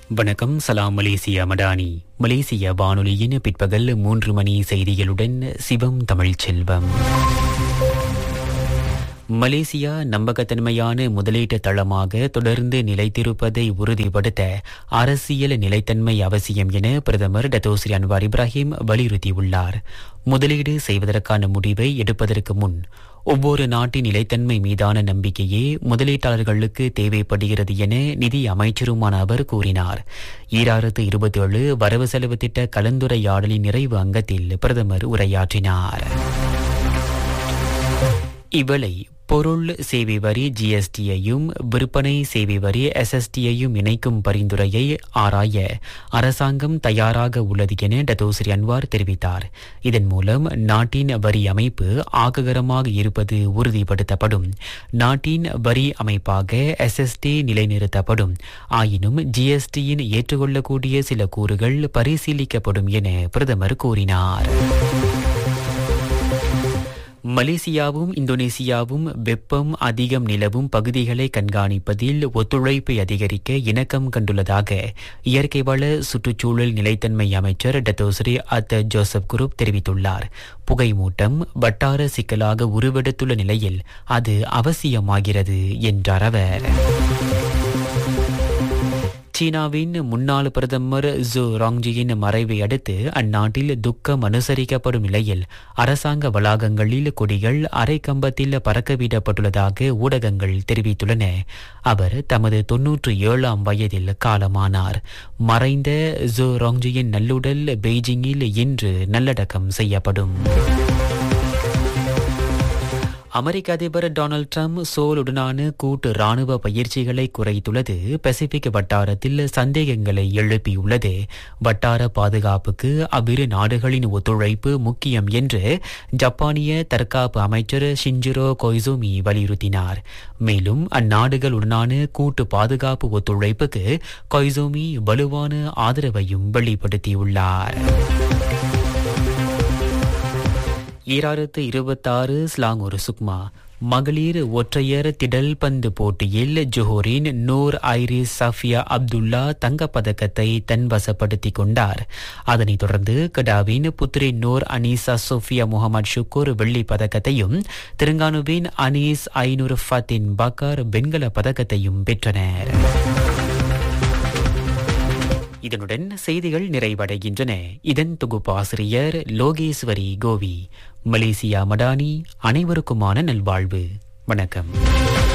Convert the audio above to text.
வணக்கம் சலாம் மலேசியா மடானி மலேசிய வானொலியின் பிற்பகல் மூன்று மணி செய்திகளுடன் சிவம் தமிழ் செல்வம் மலேசியா நம்பகத்தன்மையான முதலீட்டு தளமாக தொடர்ந்து நிலைத்திருப்பதை உறுதிப்படுத்த அரசியல் நிலைத்தன்மை அவசியம் என பிரதமர் டத்தோஸ்ரீ அன்வார் இப்ராஹிம் வலியுறுத்தியுள்ளார் முதலீடு செய்வதற்கான முடிவை எடுப்பதற்கு முன் ஒவ்வொரு நாட்டின் நிலைத்தன்மை மீதான நம்பிக்கையே முதலீட்டாளர்களுக்கு தேவைப்படுகிறது என நிதி அமைச்சருமான அவர் கூறினார் ஈராயிரத்து இருபத்தி ஏழு வரவு செலவு திட்ட கலந்துரையாடலின் நிறைவு அங்கத்தில் பிரதமர் உரையாற்றினார் இவளை பொருள் சேவை வரி ஜிஎஸ்டியையும் விற்பனை சேவை வரி எஸ்எஸ்டியையும் இணைக்கும் பரிந்துரையை ஆராய அரசாங்கம் தயாராக உள்ளது என டத்தோஸ்ரீ அன்வார் தெரிவித்தார் இதன் மூலம் நாட்டின் வரி அமைப்பு ஆக்ககரமாக இருப்பது உறுதிப்படுத்தப்படும் நாட்டின் வரி அமைப்பாக எஸ்எஸ்டி நிலைநிறுத்தப்படும் ஆயினும் ஜிஎஸ்டியின் ஏற்றுக்கொள்ளக்கூடிய சில கூறுகள் பரிசீலிக்கப்படும் என பிரதமர் கூறினார் மலேசியாவும் இந்தோனேசியாவும் வெப்பம் அதிகம் நிலவும் பகுதிகளை கண்காணிப்பதில் ஒத்துழைப்பை அதிகரிக்க இணக்கம் கண்டுள்ளதாக இயற்கை வள சுற்றுச்சூழல் நிலைத்தன்மை அமைச்சர் டத்தோஸ்ரீ அத் ஜோசப் குரூப் தெரிவித்துள்ளார் புகைமூட்டம் வட்டார சிக்கலாக உருவெடுத்துள்ள நிலையில் அது அவசியமாகிறது என்றார் அவர் சீனாவின் முன்னாள் பிரதமர் ஜு ராங்ஜியின் மறைவை அடுத்து அந்நாட்டில் துக்கம் அனுசரிக்கப்படும் நிலையில் அரசாங்க வளாகங்களில் கொடிகள் அரை கம்பத்தில் பறக்கவிடப்பட்டுள்ளதாக ஊடகங்கள் தெரிவித்துள்ளன அவர் தமது தொன்னூற்று ஏழாம் வயதில் காலமானார் மறைந்த ஜு ராங்ஜியின் நல்லுடல் பெய்ஜிங்கில் இன்று நல்லடக்கம் செய்யப்படும் அமெரிக்க அதிபர் டொனால்ட் ட்ரம்ப் சோலுடனான கூட்டு ராணுவ பயிற்சிகளை குறைத்துள்ளது பசிபிக் வட்டாரத்தில் சந்தேகங்களை எழுப்பியுள்ளது வட்டார பாதுகாப்புக்கு அவ்விரு நாடுகளின் ஒத்துழைப்பு முக்கியம் என்று ஜப்பானிய தற்காப்பு அமைச்சர் ஷிஞ்சிரோ கொய்சோமி வலியுறுத்தினார் மேலும் அந்நாடுகளுடனான கூட்டு பாதுகாப்பு ஒத்துழைப்புக்கு கொய்சோமி வலுவான ஆதரவையும் வெளிப்படுத்தியுள்ளார் ஈராயிரத்து இருபத்தாறு ஸ்லாங்கூர் சுக்மா மகளிர் ஒற்றையர் திடல் பந்து போட்டியில் ஜோஹரின் நூர் ஐரிஸ் சஃபியா அப்துல்லா தங்கப்பதக்கத்தை தன்வசப்படுத்திக் கொண்டார் அதனைத் தொடர்ந்து கடாவின் Puteri Noor Aneesa Sofia Mohamed Shukur வெள்ளிப் பதக்கத்தையும் தெலுங்கானுவின் அனீஸ் ஐநூர் ஃபத்தின் பக்கார் வெண்கல பதக்கத்தையும் பெற்றனர் இதனுடன் செய்திகள் நிறைவடைகின்றன இதன் தொகுப்பாசிரியர் லோகேஸ்வரி கோவி மலேசியா மடானி அனைவருக்குமான நல்வாழ்வு வணக்கம்